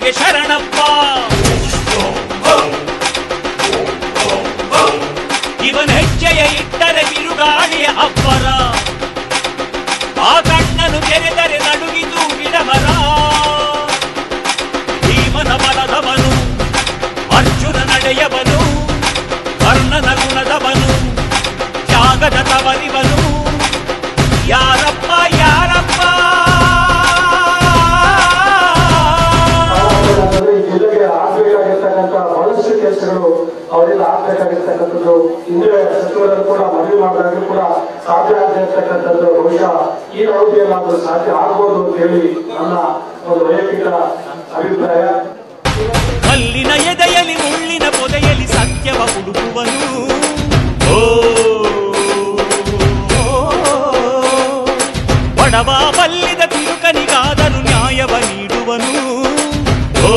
ನಿನಗೆ ಶರಣಪ್ಪ ಇವನ ಹೆಜ್ಜೆಯ ಇಟ್ಟರೆ ಬಿರುಗಾಳಿಯ ಅಬ್ಬರ ಆ ಕಣ್ಣನು ತೆರೆದರೆ ನಡುಗಿದು ಗಿಡಮರ ಭೀಮನ ಬಲದವನು ಅರ್ಜುನ ನಡೆಯವನು ಕರ್ಣನ ಗುಣದವನು ತ್ಯಾಗದ ತವರಿವನು ಯಾರಪ್ಪ ಯಾರಪ್ಪ ಅಂದ್ರೆ ಈ ಜಿಲ್ಲೆಗೆ ಆಗ್ಬೇಕಾಗಿರ್ತಕ್ಕಂಥ ಬಹಳಷ್ಟು ಕೆಲಸಗಳು ಅವರಿಂದ ಆಗ್ಬೇಕಾಗಿರ್ತಕ್ಕಂಥದ್ದು ಹಿಂದೆ ಸಚಿವರನ್ನು ಕೂಡ ಮನವಿ ಮಾಡಿದಾಗಲೂ ಕೂಡ ಸಾಧ್ಯ ಆಗದೆ ಇರ್ತಕ್ಕಂಥದ್ದು ಬಹುಶಃ ಈ ಅವಧಿಯಲ್ಲಾದ್ರೂ ಸಾಧ್ಯ ಆಗ್ಬೋದು ಅಂತ ಹೇಳಿ ನನ್ನ ಒಂದು ವೈಯಕ್ತಿಕ ಅಭಿಪ್ರಾಯ ಕಲ್ಲಿನ ಎದೆಯಲ್ಲಿ ಮುಳ್ಳಿನ ಪೊದೆಯಲ್ಲಿ ಸತ್ಯವ ಹುಡುಕುವನು ಓ ಬಡವ ಬಲ್ಲಿದ ತಿರುಕನಿಗಾದರೂ ನ್ಯಾಯವ ನೀಡುವನು ಓ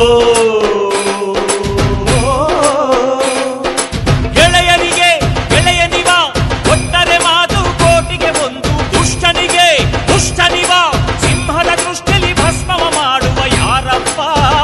ಗೆಳೆಯನಿಗೆ ಗೆಳೆಯನಿವ ಒಟ್ಟರೆ ಮಾತು ಕೋಟಿಗೆ ಒಂದು ದುಷ್ಟನಿಗೆ ದುಷ್ಟನಿವ ಸಿಂಹದ ದೃಷ್ಟಿಲಿ ಭಸ್ಮವ ಮಾಡುವ ಯಾರಪ್ಪ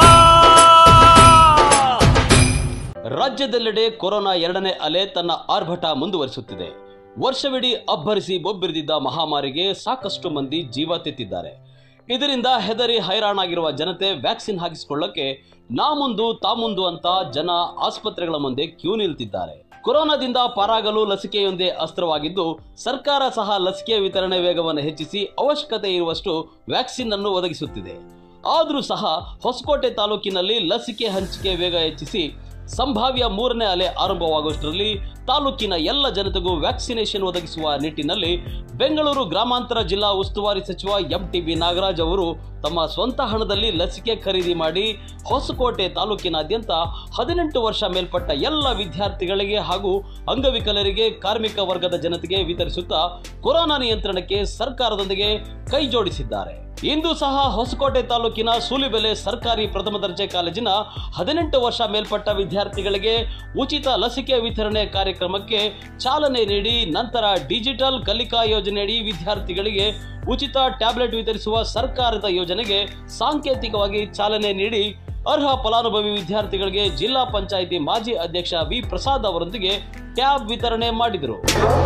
ರಾಜ್ಯದೆಲ್ಲೆಡೆ ಕೊರೋನಾ ಎರಡನೇ ಅಲೆ ತನ್ನ ಆರ್ಭಟ ಮುಂದುವರಿಸುತ್ತಿದೆ ವರ್ಷವಿಡೀ ಅಬ್ಬರಿಸಿ ಬೊಬ್ಬಿರಿದಿದ್ದ ಮಹಾಮಾರಿಗೆ ಸಾಕಷ್ಟು ಮಂದಿ ಜೀವ ತೆತ್ತಿದ್ದಾರೆ ಇದರಿಂದ ಹೆದರಿ ಹೈರಾಣಾಗಿರುವ ಜನತೆ ವ್ಯಾಕ್ಸಿನ್ ಹಾಕಿಸಿಕೊಳ್ಳಕ್ಕೆ ನಾ ಮುಂದು ತಾ ಮುಂದು ಅಂತ ಜನ ಆಸ್ಪತ್ರೆಗಳ ಮುಂದೆ ಕ್ಯೂ ನಿಲ್ತಿದ್ದಾರೆ ಕೊರೋನಾದಿಂದ ಪಾರಾಗಲು ಲಸಿಕೆಯೊಂದೇ ಅಸ್ತ್ರವಾಗಿದ್ದು ಸರ್ಕಾರ ಸಹ ಲಸಿಕೆ ವಿತರಣೆ ವೇಗವನ್ನು ಹೆಚ್ಚಿಸಿ ಅವಶ್ಯಕತೆ ಇರುವಷ್ಟು ವ್ಯಾಕ್ಸಿನ್ ಅನ್ನು ಒದಗಿಸುತ್ತಿದೆ ಆದರೂ ಸಹ ಹೊಸಕೋಟೆ ತಾಲೂಕಿನಲ್ಲಿ ಲಸಿಕೆ ಹಂಚಿಕೆ ವೇಗ ಹೆಚ್ಚಿಸಿ ಸಂಭಾವ್ಯ ಮೂರನೇ ಅಲೆ ಆರಂಭವಾಗುವಷ್ಟರಲ್ಲಿ ತಾಲೂಕಿನ ಎಲ್ಲ ಜನತೆಗೂ ವ್ಯಾಕ್ಸಿನೇಷನ್ ಒದಗಿಸುವ ನಿಟ್ಟಿನಲ್ಲಿ ಬೆಂಗಳೂರು ಗ್ರಾಮಾಂತರ ಜಿಲ್ಲಾ ಉಸ್ತುವಾರಿ ಸಚಿವ ಎಂಟಿಬಿ ನಾಗರಾಜ್ ಅವರು ತಮ್ಮ ಸ್ವಂತ ಹಣದಲ್ಲಿ ಲಸಿಕೆ ಖರೀದಿ ಮಾಡಿ ಹೊಸಕೋಟೆ ತಾಲೂಕಿನಾದ್ಯಂತ ಹದಿನೆಂಟು ವರ್ಷ ಮೇಲ್ಪಟ್ಟ ಎಲ್ಲ ವಿದ್ಯಾರ್ಥಿಗಳಿಗೆ ಹಾಗೂ ಅಂಗವಿಕಲರಿಗೆ ಕಾರ್ಮಿಕ ವರ್ಗದ ಜನತೆಗೆ ವಿತರಿಸುತ್ತಾ ಕೊರೋನಾ ನಿಯಂತ್ರಣಕ್ಕೆ ಸರ್ಕಾರದೊಂದಿಗೆ ಕೈ ಜೋಡಿಸಿದ್ದಾರೆ ಇಂದು ಸಹ ಹೊಸಕೋಟೆ ತಾಲೂಕಿನ ಸೂಲಿಬೆಲೆ ಸರ್ಕಾರಿ ಪ್ರಥಮ ದರ್ಜೆ ಕಾಲೇಜಿನ ಹದಿನೆಂಟು ವರ್ಷ ಮೇಲ್ಪಟ್ಟ ವಿದ್ಯಾರ್ಥಿಗಳಿಗೆ ಉಚಿತ ಲಸಿಕೆ ವಿತರಣೆ ಕಾರ್ಯಕ್ರಮಕ್ಕೆ ಚಾಲನೆ ನೀಡಿ ನಂತರ ಡಿಜಿಟಲ್ ಕಲಿಕಾ ಯೋಜನೆಯಡಿ ವಿದ್ಯಾರ್ಥಿಗಳಿಗೆ ಉಚಿತ ಟ್ಯಾಬ್ಲೆಟ್ ವಿತರಿಸುವ ಸರ್ಕಾರದ ಯೋಜನೆಗೆ ಸಾಂಕೇತಿಕವಾಗಿ ಚಾಲನೆ ನೀಡಿ ಅರ್ಹ ಫಲಾನುಭವಿ ವಿದ್ಯಾರ್ಥಿಗಳಿಗೆ ಜಿಲ್ಲಾ ಪಂಚಾಯಿತಿ ಮಾಜಿ ಅಧ್ಯಕ್ಷ ವಿ ಪ್ರಸಾದ್ ಅವರೊಂದಿಗೆ ಟ್ಯಾಬ್ ವಿತರಣೆ ಮಾಡಿದರು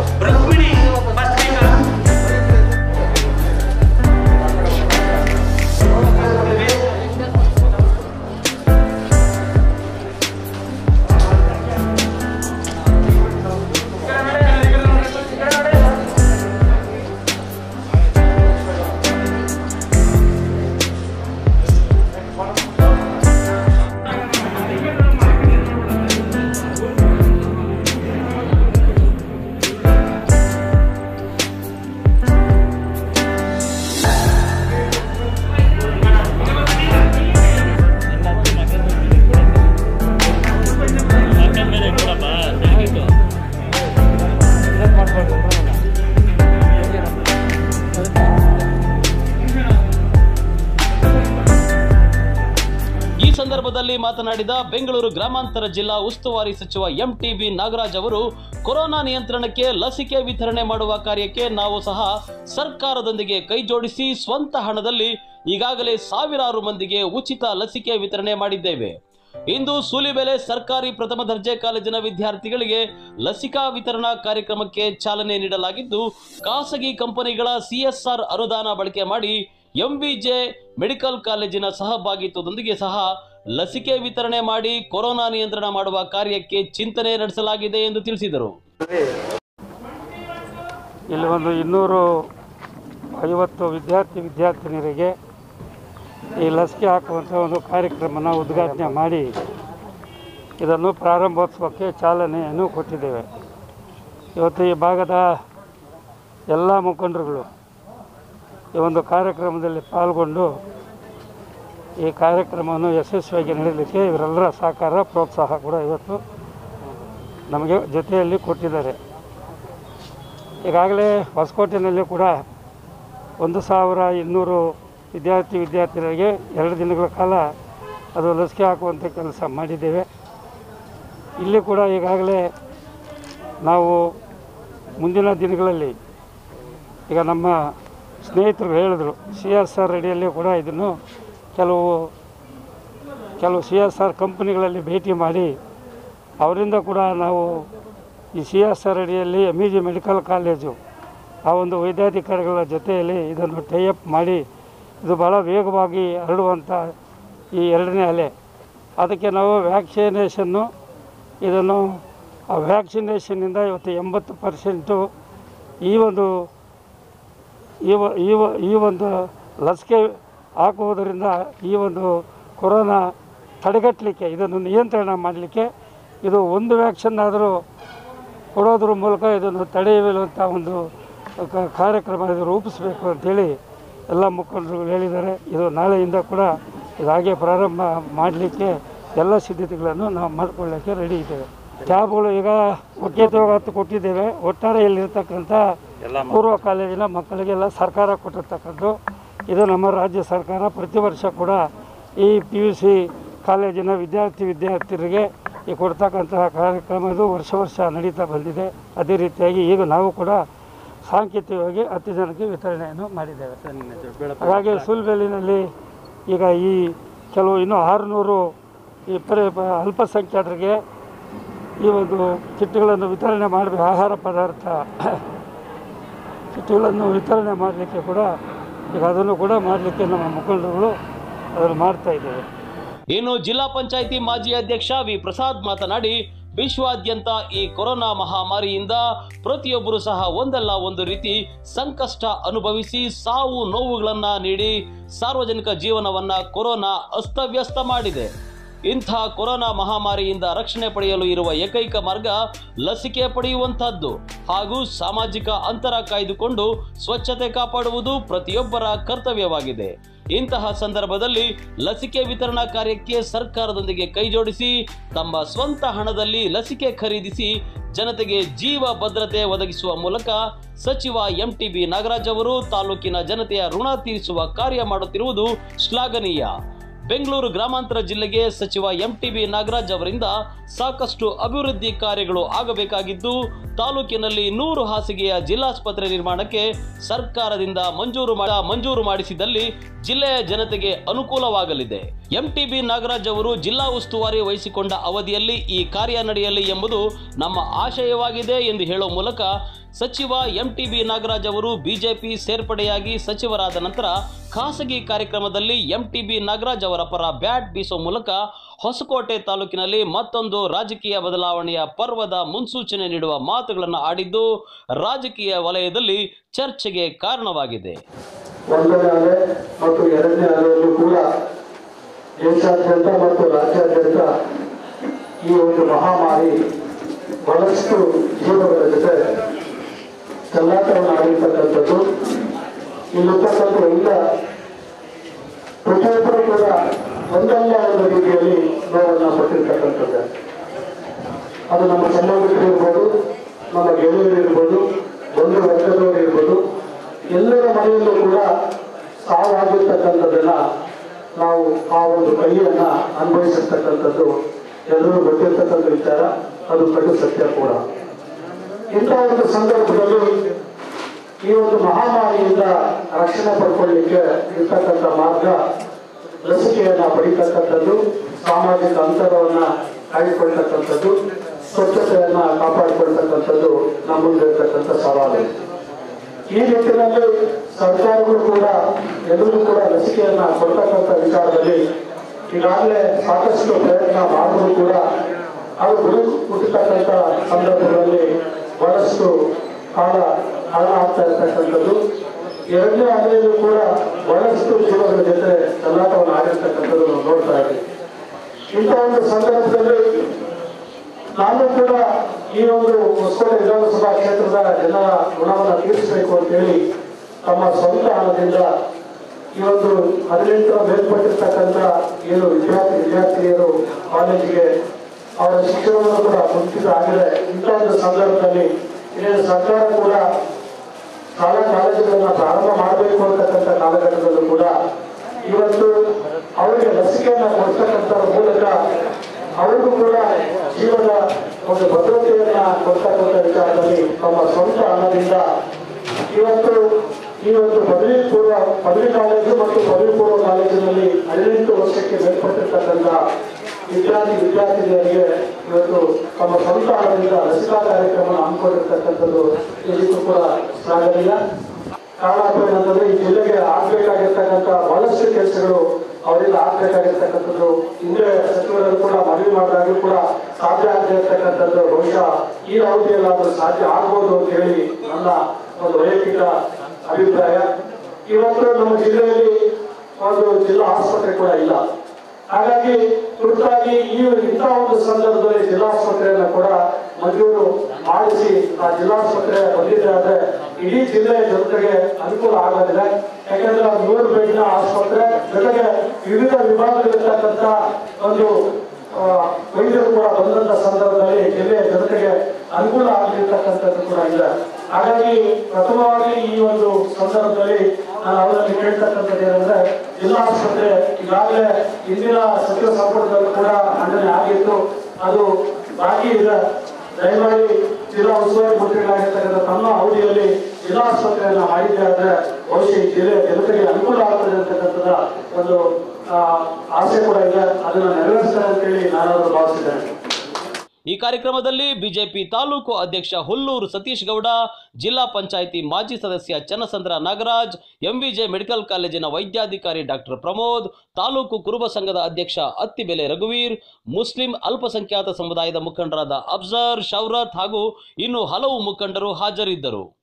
ಈ ಸಂದರ್ಭದಲ್ಲಿ ಮಾತನಾಡಿದ ಬೆಂಗಳೂರು ಗ್ರಾಮಾಂತರ ಜಿಲ್ಲಾ ಉಸ್ತುವಾರಿ ಸಚಿವ ಎಂಟಿಬಿ ನಾಗರಾಜ್ ಅವರು ಕೊರೋನಾ ನಿಯಂತ್ರಣಕ್ಕೆ ಲಸಿಕೆ ವಿತರಣೆ ಮಾಡುವ ಕಾರ್ಯಕ್ಕೆ ನಾವು ಸಹ ಸರ್ಕಾರದೊಂದಿಗೆ ಕೈ ಜೋಡಿಸಿ ಸ್ವಂತ ಹಣದಲ್ಲಿ ಈಗಾಗಲೇ ಸಾವಿರಾರು ಮಂದಿಗೆ ಉಚಿತ ಲಸಿಕೆ ವಿತರಣೆ ಮಾಡಿದ್ದೇವೆ ಇಂದು ಸೂಲಿಬೆಲೆ ಸರ್ಕಾರಿ ಪ್ರಥಮ ದರ್ಜೆ ಕಾಲೇಜಿನ ವಿದ್ಯಾರ್ಥಿಗಳಿಗೆ ಲಸಿಕಾ ವಿತರಣಾ ಕಾರ್ಯಕ್ರಮಕ್ಕೆ ಚಾಲನೆ ನೀಡಲಾಗಿದ್ದು ಖಾಸಗಿ ಕಂಪನಿಗಳ ಸಿಎಸ್ಆರ್ ಅನುದಾನ ಬಳಕೆ ಮಾಡಿ ಎಂವಿಜೆ ಮೆಡಿಕಲ್ ಕಾಲೇಜಿನ ಸಹಭಾಗಿತ್ವದೊಂದಿಗೆ ಸಹ ಲಸಿಕೆ ವಿತರಣೆ ಮಾಡಿ ಕೊರೋನಾ ನಿಯಂತ್ರಣ ಮಾಡುವ ಕಾರ್ಯಕ್ಕೆ ಚಿಂತನೆ ನಡೆಸಲಾಗಿದೆ ಎಂದು ತಿಳಿಸಿದರು ಇಲ್ಲಿ ಒಂದು ಇನ್ನೂರು ಐವತ್ತು ವಿದ್ಯಾರ್ಥಿ ವಿದ್ಯಾರ್ಥಿನಿಯರಿಗೆ ಈ ಲಸಿಕೆ ಹಾಕುವಂಥ ಒಂದು ಕಾರ್ಯಕ್ರಮನ ಉದ್ಘಾಟನೆ ಮಾಡಿ ಇದನ್ನು ಪ್ರಾರಂಭೋತ್ಸವಕ್ಕೆ ಚಾಲನೆಯನ್ನು ಕೊಟ್ಟಿದ್ದೇವೆ ಇವತ್ತು ಈ ಭಾಗದ ಎಲ್ಲ ಮುಖಂಡರುಗಳು ಈ ಒಂದು ಕಾರ್ಯಕ್ರಮದಲ್ಲಿ ಪಾಲ್ಗೊಂಡು ಈ ಕಾರ್ಯಕ್ರಮವನ್ನು ಯಶಸ್ವಿಯಾಗಿ ನಡೆಯಲಿಕ್ಕೆ ಇವರೆಲ್ಲರ ಸಹಕಾರ ಪ್ರೋತ್ಸಾಹ ಕೂಡ ಇವತ್ತು ನಮಗೆ ಜೊತೆಯಲ್ಲಿ ಕೊಟ್ಟಿದ್ದಾರೆ ಈಗಾಗಲೇ ಹೊಸಕೋಟೆನಲ್ಲಿ ಕೂಡ ಒಂದು ಸಾವಿರ ಇನ್ನೂರು ವಿದ್ಯಾರ್ಥಿ ವಿದ್ಯಾರ್ಥಿಗಳಿಗೆ ಎರಡು ದಿನಗಳ ಕಾಲ ಅದು ಲಸಿಕೆ ಹಾಕುವಂಥ ಕೆಲಸ ಮಾಡಿದ್ದೇವೆ ಇಲ್ಲಿ ಕೂಡ ಈಗಾಗಲೇ ನಾವು ಮುಂದಿನ ದಿನಗಳಲ್ಲಿ ಈಗ ನಮ್ಮ ಸ್ನೇಹಿತರು ಹೇಳಿದ್ರು ಸಿ ಎಸ್ ಆರ್ ಅಡಿಯಲ್ಲಿ ಕೂಡ ಇದನ್ನು ಕೆಲವು ಕೆಲವು ಸಿ ಎಸ್ ಆರ್ ಕಂಪ್ನಿಗಳಲ್ಲಿ ಭೇಟಿ ಮಾಡಿ ಅವರಿಂದ ಕೂಡ ನಾವು ಈ ಸಿ ಎಸ್ ಆರ್ ಅಡಿಯಲ್ಲಿ M E G medical college ಆ ಒಂದು ವೈದ್ಯಾಧಿಕಾರಿಗಳ ಜೊತೆಯಲ್ಲಿ ಇದನ್ನು ಟೈಅಪ್ ಮಾಡಿ ಇದು ಭಾಳ ವೇಗವಾಗಿ ಹರಡುವಂಥ ಈ ಎರಡನೇ ಅಲೆ ಅದಕ್ಕೆ ನಾವು ವ್ಯಾಕ್ಸಿನೇಷನ್ನು ಇದನ್ನು ಆ ವ್ಯಾಕ್ಸಿನೇಷನ್ನಿಂದ ಇವತ್ತು ಎಂಬತ್ತು ಪರ್ಸೆಂಟು ಈ ಒಂದು ಈ ವ- ಈ ವ- ಈ ಒಂದು ಲಸಿಕೆ ಹಾಕುವುದರಿಂದ ಈ ಒಂದು ಕೊರೋನಾ ತಡೆಗಟ್ಟಲಿಕ್ಕೆ ಇದನ್ನು ನಿಯಂತ್ರಣ ಮಾಡಲಿಕ್ಕೆ ಇದು ಒಂದು ವ್ಯಾಕ್ಸಿನ್ ಆದರೂ ಕೊಡೋದ್ರ ಮೂಲಕ ಇದನ್ನು ತಡೆಯುವಂಥ ಒಂದು ಕ- ಕಾರ್ಯಕ್ರಮ ಇದು ರೂಪಿಸಬೇಕು ಅಂತೇಳಿ ಎಲ್ಲ ಮುಖಂಡರು ಹೇಳಿದ್ದಾರೆ ಇದು ನಾಳೆಯಿಂದ ಕೂಡ ಇದು ಹಾಗೆ ಪ್ರಾರಂಭ ಮಾಡಲಿಕ್ಕೆ ಎಲ್ಲ ಸಿದ್ಧತೆಗಳನ್ನು ನಾವು ಮಾಡಿಕೊಳ್ಳೋಕ್ಕೆ ರೆಡಿ ಇದ್ದೇವೆ ಟ್ಯಾಬ್ಗಳು ಈಗ ಒಕ್ಕೇತವಾಗ ಹತ್ತು ಕೊಟ್ಟಿದ್ದೇವೆ ಒಟ್ಟಾರೆ ಇಲ್ಲಿರ್ತಕ್ಕಂಥ ಪೂರ್ವ ಕಾಲೇಜಿನ ಮಕ್ಕಳಿಗೆಲ್ಲ ಸರ್ಕಾರ ಕೊಟ್ಟಿರ್ತಕ್ಕಂಥ ಇದು ನಮ್ಮ ರಾಜ್ಯ ಸರ್ಕಾರ ಪ್ರತಿ ವರ್ಷ ಕೂಡ ಈ ಪಿ ಯು ಸಿ ಕಾಲೇಜಿನ ವಿದ್ಯಾರ್ಥಿ ವಿದ್ಯಾರ್ಥಿಯರಿಗೆ ಈ ಕೊಡ್ತಕ್ಕಂತಹ ಕಾರ್ಯಕ್ರಮ ಇದು ವರ್ಷ ವರ್ಷ ನಡೀತಾ ಬಂದಿದೆ ಅದೇ ರೀತಿಯಾಗಿ ಈಗ ನಾವು ಕೂಡ ಸಾಂಕೇತಿಕವಾಗಿ ಹತ್ತು ಜನಕ್ಕೆ ವಿತರಣೆಯನ್ನು ಮಾಡಿದ್ದೇವೆ ಹಾಗಾಗಿ ಸುಲ್ಬೆಲಿನಲ್ಲಿ ಈಗ ಈ ಕೆಲವು ಇನ್ನೂ ಆರುನೂರು ಈ ಪರಿ ಪ- ಅಲ್ಪಸಂಖ್ಯಾತರಿಗೆ ಈ ಒಂದು ಕಿಟ್ಗಳನ್ನು ವಿತರಣೆ ಮಾಡಬೇಕು ಆಹಾರ ಪದಾರ್ಥ ಕಿಟ್ಗಳನ್ನು ವಿತರಣೆ ಮಾಡಲಿಕ್ಕೆ ಕೂಡ ಈಗ ಅದನ್ನು ಕೂಡ ಮಾಡಲಿಕ್ಕೆ ನಮ್ಮ ಮುಖಂಡರುಗಳು ಅದನ್ನು ಮಾಡ್ತಾ ಇದ್ದೇವೆ ಇನ್ನು ಜಿಲ್ಲಾ ಪಂಚಾಯಿತಿ ಮಾಜಿ ಅಧ್ಯಕ್ಷ ವಿ ಪ್ರಸಾದ್ ಮಾತನಾಡಿ ವಿಶ್ವಾದ್ಯಂತ ಈ ಕೊರೋನಾ ಮಹಾಮಾರಿಯಿಂದ ಪ್ರತಿಯೊಬ್ಬರು ಸಹ ಒಂದಲ್ಲ ಒಂದು ರೀತಿ ಸಂಕಷ್ಟ ಅನುಭವಿಸಿ ಸಾವು ನೋವುಗಳನ್ನ ನೀಡಿ ಸಾರ್ವಜನಿಕ ಜೀವನವನ್ನ ಕೊರೋನಾ ಅಸ್ತವ್ಯಸ್ತ ಮಾಡಿದೆ ಇಂಥ ಕೊರೋನಾ ಮಹಾಮಾರಿಯಿಂದ ರಕ್ಷಣೆ ಪಡೆಯಲು ಇರುವ ಏಕೈಕ ಮಾರ್ಗ ಲಸಿಕೆ ಪಡೆಯುವಂತಹದ್ದು ಹಾಗೂ ಸಾಮಾಜಿಕ ಅಂತರ ಕಾಯ್ದುಕೊಂಡು ಸ್ವಚ್ಛತೆ ಕಾಪಾಡುವುದು ಪ್ರತಿಯೊಬ್ಬರ ಕರ್ತವ್ಯವಾಗಿದೆ ಇಂತಹ ಸಂದರ್ಭದಲ್ಲಿ ಲಸಿಕೆ ವಿತರಣಾ ಕಾರ್ಯಕ್ಕೆ ಸರ್ಕಾರದೊಂದಿಗೆ ಕೈಜೋಡಿಸಿ ತಮ್ಮ ಸ್ವಂತ ಹಣದಲ್ಲಿ ಲಸಿಕೆ ಖರೀದಿಸಿ ಜನತೆಗೆ ಜೀವ ಭದ್ರತೆ ಒದಗಿಸುವ ಮೂಲಕ ಸಚಿವ ಎಂಟಿಬಿ ನಾಗರಾಜ್ ಅವರು ತಾಲೂಕಿನ ಜನತೆಯ ಋಣ ತೀರಿಸುವ ಕಾರ್ಯ ಮಾಡುತ್ತಿರುವುದು ಶ್ಲಾಘನೀಯ ಬೆಂಗಳೂರು ಗ್ರಾಮಾಂತರ ಜಿಲ್ಲೆಗೆ ಸಚಿವ ಎಂಟಿಬಿ ನಾಗರಾಜ್ ಅವರಿಂದ ಸಾಕಷ್ಟು ಅಭಿವೃದ್ಧಿ ಕಾರ್ಯಗಳು ಆಗಬೇಕಾಗಿದ್ದು ತಾಲೂಕಿನಲ್ಲಿ ನೂರು ಹಾಸಿಗೆಯ ಜಿಲ್ಲಾಸ್ಪತ್ರೆ ನಿರ್ಮಾಣಕ್ಕೆ ಸರ್ಕಾರದಿಂದ ಮಂಜೂರು ಮಾ- ಮಂಜೂರು ಮಾಡಿಸಿದಲ್ಲಿ ಜಿಲ್ಲೆಯ ಜನತೆಗೆ ಅನುಕೂಲವಾಗಲಿದೆ ಎಂಟಿಬಿ ನಾಗರಾಜ್ ಅವರು ಜಿಲ್ಲಾ ಉಸ್ತುವಾರಿ ವಹಿಸಿಕೊಂಡ ಅವಧಿಯಲ್ಲಿ ಈ ಕಾರ್ಯ ನಡೆಯಲಿ ಎಂಬುದು ನಮ್ಮ ಆಶಯವಾಗಿದೆ ಎಂದು ಹೇಳುವ ಮೂಲಕ ಸಚಿವ ಎಂಟಿಬಿ ನಾಗರಾಜ್ ಅವರು ಬಿಜೆಪಿ ಸೇರ್ಪಡೆಯಾಗಿ ಸಚಿವರಾದ ನಂತರ ಖಾಸಗಿ ಕಾರ್ಯಕ್ರಮದಲ್ಲಿ ಎಂಟಿಬಿ ನಾಗರಾಜ್ ಅವರ ಪರ ಬ್ಯಾಟ್ ಬೀಸುವ ಮೂಲಕ ಹೊಸಕೋಟೆ ತಾಲೂಕಿನಲ್ಲಿ ಮತ್ತೊಂದು ರಾಜಕೀಯ ಬದಲಾವಣೆಯ ಪರ್ವದ ಮುನ್ಸೂಚನೆ ನೀಡುವ ಮಾತುಗಳನ್ನು ಆಡಿದ್ದು ರಾಜಕೀಯ ವಲಯದಲ್ಲಿ ಚರ್ಚೆಗೆ ಕಾರಣವಾಗಿದೆ ಒಂದನೇ ಅಲೆ ಮತ್ತು ಎರಡನೇ ಅಲೆಯಲ್ಲೂ ಕೂಡ ದೇಶಾದ್ಯಂತ ಮತ್ತು ರಾಜ್ಯಾದ್ಯಂತ ಈ ಒಂದು ಮಹಾಮಾರಿ ಬಹಳಷ್ಟು ಜೀವಗಳ ಜೊತೆ ಚೆಲ್ಲಾಟವನ್ನು ಆಡಿರ್ತಕ್ಕಂಥದ್ದು ಇಲ್ಲಿರ್ತಕ್ಕಂಥ ಎಲ್ಲ ಪ್ರತಿಯೊಬ್ಬರು ಕೂಡ ಒಂದಲ್ಲ ಒಂದು ರೀತಿಯಲ್ಲಿ ನೋವನ್ನು ಪಟ್ಟಿರ್ತಕ್ಕಂಥದ್ದು ಅದು ನಮ್ಮ ಸಂಬಂಧಿಕರು ಇರ್ಬೋದು ನಮ್ಮ ಗೆಳೆಯರು ಇರ್ಬೋದು ಬಂಧು ವರ್ಗದವರು ಇರ್ಬೋದು ಎಲ್ಲರ ಮನೆಯಲ್ಲೂ ಕೂಡ ಸಾವಾಗಿರ್ತಕ್ಕಂಥದ್ದನ್ನ ನಾವು ಆ ಒಂದು ಕೈಯನ್ನ ಅನುಭವಿಸಿರ್ತಕ್ಕಂಥದ್ದು ಎಲ್ಲರೂ ಗೊತ್ತಿರ್ತಕ್ಕಂಥ ವಿಚಾರ ಅದು ಕಡು ಸತ್ಯ ಕೂಡ ಇಂಥ ಒಂದು ಸಂದರ್ಭದಲ್ಲಿ ಈ ಒಂದು ಮಹಾಮಾರಿಯಿಂದ ರಕ್ಷಣೆ ಪಡ್ಕೊಳ್ಳಿಕ್ಕೆ ಇರ್ತಕ್ಕಂಥ ಮಾರ್ಗ ಲಸಿಕೆಯನ್ನ ಪಡಿತಕ್ಕಂಥದ್ದು ಸಾಮಾಜಿಕ ಅಂತರವನ್ನ ಕಾಯ್ದುಕೊಳ್ತಕ್ಕಂಥದ್ದು ಸ್ವಚ್ಛತೆಯನ್ನ ಕಾಪಾಡಿಕೊಳ್ತಕ್ಕಂಥದ್ದು ನಮ್ಮ ಮುಂದಿರ್ತಕ್ಕಂಥ ಸವಾಲು ಈ ನಿಟ್ಟಿನಲ್ಲಿ ಸರ್ಕಾರಗಳು ಕೂಡ ಎಲ್ಲರೂ ಕೂಡ ಲಸಿಕೆಯನ್ನ ಕೊಡ್ತಕ್ಕಂಥ ವಿಚಾರದಲ್ಲಿ ಈಗಾಗಲೇ ಸಾಕಷ್ಟು ಪ್ರಯತ್ನ ಮಾಡಿದ್ರು ಕೂಡ ಅದು ಗುರಿ ಮುಟ್ಟತಕ್ಕಂಥ ಸಂದರ್ಭಗಳಲ್ಲಿ ಬಹಳಷ್ಟು ಕಾಲ ಕಾಲ ಆಗ್ತಾ ಇರ್ತಕ್ಕಂಥದ್ದು ಎರಡನೇ ಅಲೆಯಲ್ಲೂ ಕೂಡ ಬಹಳಷ್ಟು ಜೀವಗಳ ಜೊತೆ ಚಲ್ಲಾಟವನ್ನು ಆಗಿರ್ತಕ್ಕಂಥದ್ದು ನಾವು ನೋಡ್ತಾ ಇದ್ದೀವಿ ಇಂಥ ಒಂದು ಸಂದರ್ಭದಲ್ಲಿ ನಾನು ಕೂಡ ಈ ಒಂದು ಹೊಸಕೋಟೆ ವಿಧಾನಸಭಾ ಕ್ಷೇತ್ರದ ಜನರ ಗುಣವನ್ನು ತೀರಿಸಬೇಕು ಅಂತೇಳಿ ತಮ್ಮ ಸ್ವಂತ ಹಣದಿಂದ ಈ ಒಂದು ಹದಿನೆಂಟರ ಮೇಲ್ಪಟ್ಟಿರ್ತಕ್ಕಂಥ ಏನು ವಿದ್ಯಾರ್ಥಿ ವಿದ್ಯಾರ್ಥಿನಿಯರು ಕಾಲೇಜಿಗೆ ಅವರ ಶಿಕ್ಷಣವನ್ನು ಕೂಡ ಮುಂಚಿತ ಆಗಿದೆ ಇಂಥ ಒಂದು ಸಂದರ್ಭದಲ್ಲಿ ಇನ್ನೇನು ಸರ್ಕಾರ ಕೂಡ ಶಾಲಾ ಕಾಲೇಜುಗಳನ್ನ ಪ್ರಾರಂಭ ಮಾಡಬೇಕು ಅಂತಕ್ಕಂಥ ಕಾಲಘಟ್ಟದಲ್ಲೂ ಕೂಡ ಇವತ್ತು ಅವರಿಗೆ ಲಸಿಕೆಯನ್ನ ಕೊಡ್ತಕ್ಕಂಥ ಮೂಲಕ ಅವರಿಗೂ ಕೂಡ ಜೀವನ ಒಂದು ಭದ್ರತೆಯನ್ನ ಕೊಡ್ತಕ್ಕಂಥ ವಿಚಾರದಲ್ಲಿ ತಮ್ಮ ಸ್ವಂತ ಹಣದಿಂದ ಇವತ್ತು ಈ ಒಂದು ಪದವಿ ಪೂರ್ವ ಪದವಿ ಕಾಲೇಜು ಮತ್ತು ಪದವಿ ಪೂರ್ವ ಕಾಲೇಜಿನಲ್ಲಿ ಹದಿನೆಂಟು ವರ್ಷಕ್ಕೆ ಮೇಲ್ಪಟ್ಟಿರ್ತಕ್ಕಂಥ ವಿದ್ಯಾರ್ಥಿ ವಿದ್ಯಾರ್ಥಿನಿಯರಿಗೆ ಇವತ್ತು ತಮ್ಮ ಸ್ವಂತ ಹಣದಿಂದ ಲಸಿಕಾ ಕಾರ್ಯಕ್ರಮ ಹಮ್ಮಿಕೊಂಡಿರ್ತಕ್ಕಂಥದ್ದು ಇದಕ್ಕೂ ಕೂಡ ಶ್ಲಾಘನೀಯ ಕಾರಣ ಏನಂತಂದ್ರೆ ಈ ಜಿಲ್ಲೆಗೆ ಆಗ್ಬೇಕಾಗಿರ್ತಕ್ಕಂಥ ಬಹಳಷ್ಟು ಕೆಲಸಗಳು ಅವರಿಂದ ಆಗ್ಬೇಕಾಗಿರ್ತಕ್ಕಂಥದ್ದು ಹಿಂದೆ ಸಚಿವರನ್ನು ಕೂಡ ಮನವಿ ಮಾಡಿದಾಗಲೂ ಕೂಡ ಸಾಧ್ಯ ಆಗದೆ ಇರ್ತಕ್ಕಂಥದ್ದು ಬಹುಶಃ ಈ ಅವಧಿಯಲ್ಲಾದ್ರೂ ಸಾಧ್ಯ ಆಗ್ಬೋದು ಅಂತ ಹೇಳಿ ನನ್ನ ಒಂದು ವೈಯಕ್ತಿಕ ಅಭಿಪ್ರಾಯ ಇವತ್ತು ನಮ್ಮ ಜಿಲ್ಲೆಯಲ್ಲಿ ಒಂದು ಜಿಲ್ಲಾ ಆಸ್ಪತ್ರೆ ಕೂಡ ಇಲ್ಲ ಹಾಗಾಗಿ ತುರ್ತಾಗಿ ಈ ಇಂಥ ಒಂದು ಸಂದರ್ಭದಲ್ಲಿ ಜಿಲ್ಲಾಸ್ಪತ್ರೆಯನ್ನ ಕೂಡ ಮಂಜೂರು ಮಾಡಿಸಿ ಆ ಜಿಲ್ಲಾಸ್ಪತ್ರೆ ಬಂದಿದೆ ಆದ್ರೆ ಇಡೀ ಜಿಲ್ಲೆಯ ಜನತೆಗೆ ಅನುಕೂಲ ಆಗೋದಿಲ್ಲ ಯಾಕಂದ್ರೆ ಅದು ನೂರು ಬೆಡ್ನ ಆಸ್ಪತ್ರೆ ಜೊತೆಗೆ ವಿವಿಧ ವಿಭಾಗಗಳಿರ್ತಕ್ಕಂಥ ಒಂದು ಆ, ವೈದ್ಯರು ಕೂಡ ಬಂದಂತ ಸಂದರ್ಭದಲ್ಲಿ ಜಿಲ್ಲೆಯ ಜನತೆಗೆ ಅನುಕೂಲ ಆಗಲಿರ್ತಕ್ಕಂಥದ್ದು ಕೂಡ ಇದೆ ಹಾಗಾಗಿ ಪ್ರಥಮವಾಗಿ ಈ ಒಂದು ಸಂದರ್ಭದಲ್ಲಿ ನಾನು ಅವರಲ್ಲಿ ಕೇಳ್ತಕ್ಕಂಥದ್ದು ಏನಂದ್ರೆ ಜಿಲ್ಲಾ ಆಸ್ಪತ್ರೆ ಈಗಾಗಲೇ ಇಂದಿನ ಸಚಿವ ಸಂಪುಟದಲ್ಲಿ ಕೂಡ ಮಂಡನೆ ಆಗಿತ್ತು ಅದು ಬಾಕಿ ಇದೆ ದಯಮಾಡಿ ಜಿಲ್ಲಾ ಉಸ್ತುವಾರಿ ಮಂತ್ರಿಗಳಾಗಿರ್ತಕ್ಕಂಥ ತಮ್ಮ ಅವಧಿಯಲ್ಲಿ ಜಿಲ್ಲಾ ಆಸ್ಪತ್ರೆಯನ್ನ ಮಾಡಿದ್ದೆ ಆದ್ರೆ ಬಹುಶಃ ಈ ಜಿಲ್ಲೆಯ ಜನತೆಗೆ ಅನುಕೂಲ ಆಗ್ತದೆ ಅಂತಕ್ಕಂಥದ ಒಂದು ಆ, ಆಸೆ ಕೂಡ ಇದೆ ಅದನ್ನು ನೆರವೇರಿಸ್ತಾರೆ ಅಂತೇಳಿ ನಾನಾದರೂ ಭಾವಿಸಿದ್ದೇನೆ ಈ ಕಾರ್ಯಕ್ರಮದಲ್ಲಿ ಬಿಜೆಪಿ ತಾಲೂಕು ಅಧ್ಯಕ್ಷ ಹುಲ್ಲೂರು ಸತೀಶ್ ಗೌಡ ಜಿಲ್ಲಾ ಪಂಚಾಯಿತಿ ಮಾಜಿ ಸದಸ್ಯ ಚನ್ನಸಂದ್ರ ನಾಗರಾಜ್ ಎಂವಿಜೆ ಮೆಡಿಕಲ್ ಕಾಲೇಜಿನ ವೈದ್ಯಾಧಿಕಾರಿ ಡಾಕ್ಟರ್ ಪ್ರಮೋದ್ ತಾಲೂಕು ಕುರುಬ ಸಂಘದ ಅಧ್ಯಕ್ಷ ಅತ್ತಿಬೆಲೆ ರಘುವೀರ್ ಮುಸ್ಲಿಂ ಅಲ್ಪಸಂಖ್ಯಾತ ಸಮುದಾಯದ ಮುಖಂಡರಾದ ಅಫ್ಜರ್ ಶೌರತ್ ಹಾಗೂ ಇನ್ನು ಹಲವು ಮುಖಂಡರು ಹಾಜರಿದ್ದರು